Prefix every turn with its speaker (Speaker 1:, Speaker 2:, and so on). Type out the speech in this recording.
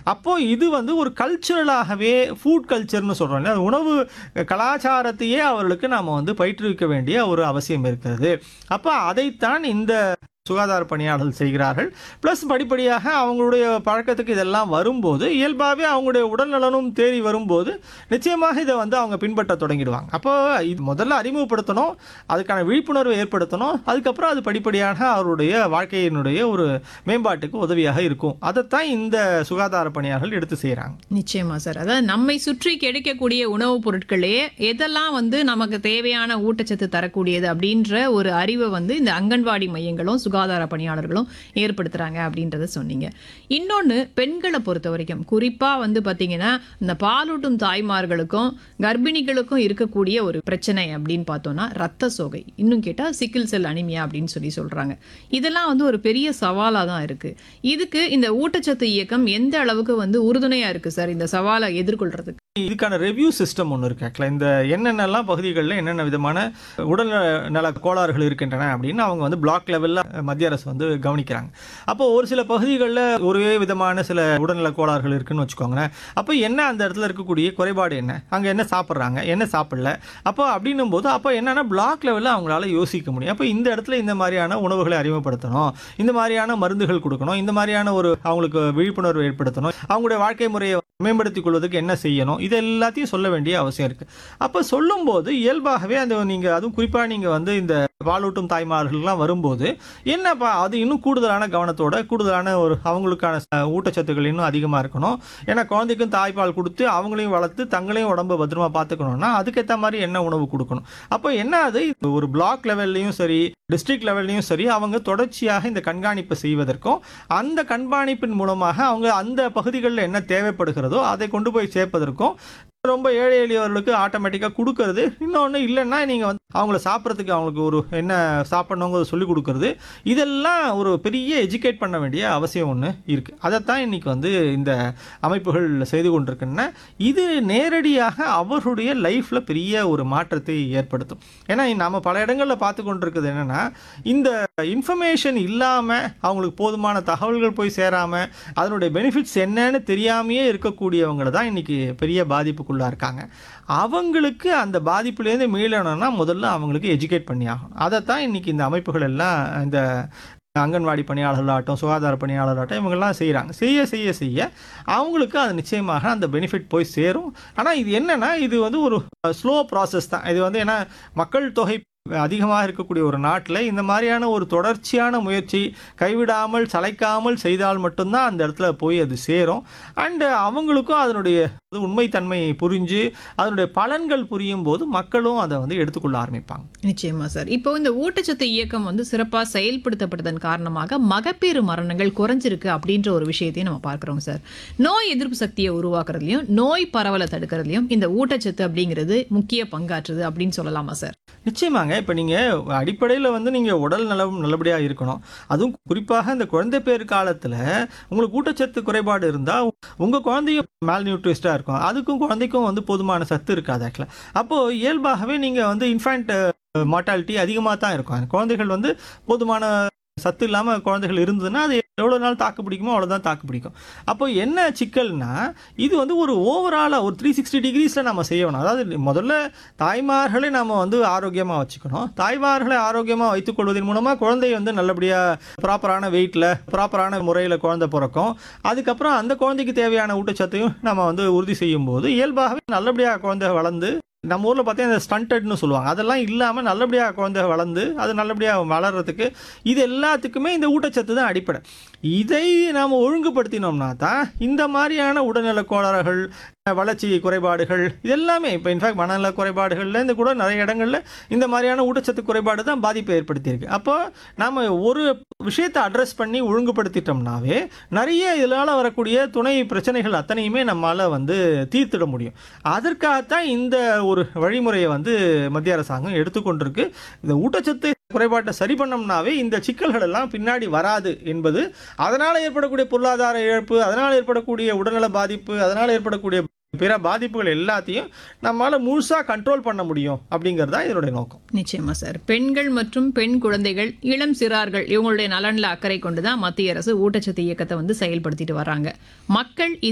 Speaker 1: அப்போ இது வந்து ஒரு கல்ச்சுரலாகவே ஃபுட் கல்ச்சர்னு சொல்றோம் இல்லையா அது உணவு கலாச்சாரத்தையே அவர்களுக்கு நாம வந்து பயிற்றுவிக்க வேண்டிய ஒரு அவசியம் இருக்கிறது அப்போ அதைத்தான் இந்த சுகாதார பணியாளர்கள் செய்கிறார்கள் ப்ளஸ் படிப்படியாக அவங்களுடைய பழக்கத்துக்கு இதெல்லாம் வரும்போது இயல்பாகவே அவங்களுடைய உடல்நலனும் தேறி வரும்போது நிச்சயமாக இதை வந்து அவங்க பின்பற்ற தொடங்கிடுவாங்க அப்போ இது முதல்ல அறிமுகப்படுத்தணும் அதுக்கான விழிப்புணர்வை ஏற்படுத்தணும் அதுக்கப்புறம் அது படிப்படியாக அவருடைய வாழ்க்கையினுடைய ஒரு மேம்பாட்டுக்கு உதவியாக இருக்கும் அதைத்தான் இந்த சுகாதார பணியாளர்கள் எடுத்து செய்கிறாங்க
Speaker 2: நிச்சயமா சார் அதாவது நம்மை சுற்றி கிடைக்கக்கூடிய உணவுப் பொருட்களே எதெல்லாம் வந்து நமக்கு தேவையான ஊட்டச்சத்து தரக்கூடியது அப்படின்ற ஒரு அறிவை வந்து இந்த அங்கன்வாடி மையங்களும் சுகாதார பணியாளர்களும் ஏற்படுத்துறாங்க அப்படின்றத சொன்னீங்க இன்னொன்று பெண்களை பொறுத்த வரைக்கும் குறிப்பா வந்து பாத்தீங்கன்னா இந்த பாலூட்டும் தாய்மார்களுக்கும் கர்ப்பிணிகளுக்கும் இருக்கக்கூடிய ஒரு பிரச்சனை அப்படின்னு பார்த்தோம்னா ரத்த சோகை இன்னும் கேட்டா சிக்கிள் செல் அனிமியா அப்படின்னு சொல்லி சொல்றாங்க இதெல்லாம் வந்து ஒரு பெரிய சவாலா தான் இருக்கு இதுக்கு இந்த ஊட்டச்சத்து இயக்கம் எந்த அளவுக்கு வந்து உறுதுணையா இருக்கு சார் இந்த சவாலை எதிர்கொள்றதுக்கு
Speaker 1: இதுக்கான ரெவ்யூ சிஸ்டம் ஒன்று இருக்கு ஆக்சுவலாக இந்த என்னென்னலாம் பகுதிகளில் என்னென்ன விதமான உடல் நல கோளாறுகள் இருக்கின்றன அப்படின்னு அவங்க வந்து பிளாக் லெவலில் மத்திய அரசு வந்து கவனிக்கிறாங்க அப்போ ஒரு சில பகுதிகளில் ஒரே விதமான சில உடல்நல கோளாறுகள் இருக்குன்னு வச்சுக்கோங்களேன் அப்போ என்ன அந்த இடத்துல இருக்கக்கூடிய குறைபாடு என்ன அங்கே என்ன சாப்பிட்றாங்க என்ன சாப்பிடல அப்போ அப்படின்னும் போது அப்போ என்னன்னா பிளாக் லெவலில் அவங்களால யோசிக்க முடியும் அப்போ இந்த இடத்துல இந்த மாதிரியான உணவுகளை அறிமுகப்படுத்தணும் இந்த மாதிரியான மருந்துகள் கொடுக்கணும் இந்த மாதிரியான ஒரு அவங்களுக்கு விழிப்புணர்வு ஏற்படுத்தணும் அவங்களுடைய வாழ்க்கை முறையை மேம்படுத்திக் கொள்வதற்கு என்ன செய்யணும் இது எல்லாத்தையும் சொல்ல வேண்டிய அவசியம் இருக்கு அப்போ சொல்லும்போது இயல்பாகவே அந்த நீங்க அதுவும் குறிப்பா நீங்க வந்து இந்த பாலூட்டும் தாய்மார்கள்லாம் வரும்போது என்னப்பா அது இன்னும் கூடுதலான கவனத்தோட கூடுதலான ஒரு அவங்களுக்கான ச- ஊட்டச்சத்துக்கள் இன்னும் அதிகமாக இருக்கணும் ஏன்னா குழந்தைக்கும் தாய்ப்பால் கொடுத்து அவங்களையும் வளர்த்து தங்களையும் உடம்ப பத்திரமா பார்த்துக்கணும்னா அதுக்கேற்ற மாதிரி என்ன உணவு கொடுக்கணும் அப்போ என்ன அது இது ஒரு பிளாக் லெவல்லையும் சரி டிஸ்ட்ரிக்ட் லெவல்லையும் சரி அவங்க தொடர்ச்சியாக இந்த கண்காணிப்பு செய்வதற்கும் அந்த கண்காணிப்பின் மூலமாக அவங்க அந்த பகுதிகளில் என்ன தேவைப்படுகிறதோ அதை கொண்டு போய் சேர்ப்பதற்கும் ரொம்ப ஏழை எளியவர்களுக்கு ஆட்டோமேட்டிக்காக கொடுக்கறது இன்னொன்று இல்லைன்னா நீங்கள் வந்து அவங்கள சாப்பிட்றதுக்கு அவங்களுக்கு ஒரு என்ன சாப்பிடணுங்கிறத சொல்லி கொடுக்கறது இதெல்லாம் ஒரு பெரிய எஜுகேட் பண்ண வேண்டிய அவசியம் ஒன்று இருக்குது அதைத்தான் இன்னைக்கு வந்து இந்த அமைப்புகள் செய்து கொண்டிருக்கின்றன இது நேரடியாக அவர்களுடைய லைஃப்பில் பெரிய ஒரு மாற்றத்தை ஏற்படுத்தும் ஏன்னா நம்ம பல இடங்களில் பார்த்து கொண்டிருக்கிறது என்னென்னா இந்த இன்ஃபர்மேஷன் இல்லாமல் அவங்களுக்கு போதுமான தகவல்கள் போய் சேராமல் அதனுடைய பெனிஃபிட்ஸ் என்னன்னு தெரியாமையே இருக்கக்கூடியவங்க தான் இன்னைக்கு பெரிய பாதிப்புக்குள்ளா இருக்காங்க அவங்களுக்கு அந்த பாதிப்புலேருந்து மீளணும்னா முதல்ல அவங்களுக்கு எஜுகேட் பண்ணி ஆகணும் அதைத்தான் இன்னைக்கு இந்த அமைப்புகள் எல்லாம் இந்த அங்கன்வாடி பணியாளர்களாகட்டும் சுகாதார பணியாளராகட்டும் இவங்கெல்லாம் செய்கிறாங்க செய்ய செய்ய செய்ய அவங்களுக்கு அது நிச்சயமாக அந்த பெனிஃபிட் போய் சேரும் ஆனால் இது என்னன்னா இது வந்து ஒரு ஸ்லோ ப்ராசஸ் தான் இது வந்து ஏன்னா மக்கள் தொகை அதிகமாக இருக்கக்கூடிய ஒரு நாட்டில் இந்த மாதிரியான ஒரு தொடர்ச்சியான முயற்சி கைவிடாமல் சளைக்காமல் செய்தால் மட்டும்தான் அந்த இடத்துல போய் அது சேரும் அண்டு அவங்களுக்கும் அதனுடைய உண்மைத்தன்மையை புரிஞ்சு அதனுடைய பலன்கள் புரியும் போது மக்களும் அதை வந்து எடுத்துக்கொள்ள ஆரம்பிப்பாங்க
Speaker 2: நிச்சயமா சார் இப்போ இந்த ஊட்டச்சத்து இயக்கம் வந்து சிறப்பா செயல்படுத்தப்பட்டதன் காரணமாக மகப்பேறு மரணங்கள் குறைஞ்சிருக்கு அப்படின்ற ஒரு விஷயத்தையும் நம்ம பார்க்கிறோம் சார் நோய் எதிர்ப்பு சக்தியை உருவாக்குறதுலயும் நோய் பரவலை தடுக்கிறதுலயும் இந்த ஊட்டச்சத்து அப்படிங்கிறது முக்கிய பங்காற்றுது அப்படின்னு சொல்லலாமா சார்
Speaker 1: நிச்சயமாங்க இப்போ நீங்கள் அடிப்படையில் வந்து நீங்கள் உடல் நலம் நல்லபடியாக இருக்கணும் அதுவும் குறிப்பாக இந்த குழந்தை பேர் காலத்தில் உங்களுக்கு ஊட்டச்சத்து குறைபாடு இருந்தால் உங்கள் குழந்தையும் மேல் நியூட்ரிஸ்டாக இருக்கும் அதுக்கும் குழந்தைக்கும் வந்து போதுமான சத்து இருக்காது ஆக்சுவலாக அப்போது இயல்பாகவே நீங்கள் வந்து இன்ஃபேண்ட் மார்ட்டாலிட்டி அதிகமாக தான் இருக்கும் அந்த குழந்தைகள் வந்து போதுமான சத்து இல்லாமல் குழந்தைகள் இருந்ததுன்னா அது எவ்வளோ நாள் தாக்கு பிடிக்குமோ அவ்வளோதான் தாக்கு பிடிக்கும் அப்போ என்ன சிக்கல்னா இது வந்து ஒரு ஓவராலாக ஒரு த்ரீ சிக்ஸ்டி டிகிரிஸில் நம்ம செய்யணும் அதாவது முதல்ல தாய்மார்களை நம்ம வந்து ஆரோக்கியமாக வச்சுக்கணும் தாய்மார்களை ஆரோக்கியமாக வைத்துக்கொள்வதன் மூலமாக குழந்தை வந்து நல்லபடியாக ப்ராப்பரான வெயிட்டில் ப்ராப்பரான முறையில் குழந்தை பிறக்கும் அதுக்கப்புறம் அந்த குழந்தைக்கு தேவையான ஊட்டச்சத்தையும் நம்ம வந்து உறுதி செய்யும் போது இயல்பாகவே நல்லபடியாக குழந்தை வளர்ந்து நம்ம ஊரில் பார்த்தீங்கன்னா இந்த ஸ்டண்டட்னு சொல்லுவாங்க அதெல்லாம் இல்லாமல் நல்லபடியாக குழந்தை வளர்ந்து அது நல்லபடியாக வளர்கிறதுக்கு இது எல்லாத்துக்குமே இந்த ஊட்டச்சத்து தான் அடிப்படை இதை நாம் ஒழுங்குபடுத்தினோம்னா தான் இந்த மாதிரியான உடல்நல கோளாறுகள் வளர்ச்சி குறைபாடுகள் இது எல்லாமே இப்போ இன்ஃபேக்ட் மனநல குறைபாடுகள்ல இந்த கூட நிறைய இடங்கள்ல இந்த மாதிரியான ஊட்டச்சத்து குறைபாடு தான் பாதிப்பை ஏற்படுத்தியிருக்கு அப்போ நாம் ஒரு விஷயத்தை அட்ரஸ் பண்ணி ஒழுங்குபடுத்திட்டோம்னாவே நிறைய இதனால் வரக்கூடிய துணை பிரச்சனைகள் அத்தனையுமே நம்மால் வந்து தீர்த்திட முடியும் அதற்காகத்தான் இந்த ஒரு வழிமுறையை வந்து மத்திய அரசாங்கம் எடுத்துக்கொண்டிருக்கு இந்த ஊட்டச்சத்து குறைபாட்டை சரி பண்ணோம்னாவே இந்த சிக்கல்கள் எல்லாம் பின்னாடி வராது என்பது அதனால் ஏற்படக்கூடிய பொருளாதார இழப்பு அதனால் ஏற்படக்கூடிய உடல்நல பாதிப்பு அதனால் ஏற்படக்கூடிய பிற பாதிப்புகள் எல்லாத்தையும் நம்மளால முழுசா கண்ட்ரோல் பண்ண முடியும் அப்படிங்கிறது தான் இதனுடைய நோக்கம்
Speaker 2: நிச்சயமா சார் பெண்கள் மற்றும் பெண் குழந்தைகள் இளம் சிறார்கள் இவங்களுடைய நலன்ல அக்கறை கொண்டுதான் மத்திய அரசு ஊட்டச்சத்து இயக்கத்தை வந்து செயல்படுத்திட்டு வராங்க மக்கள்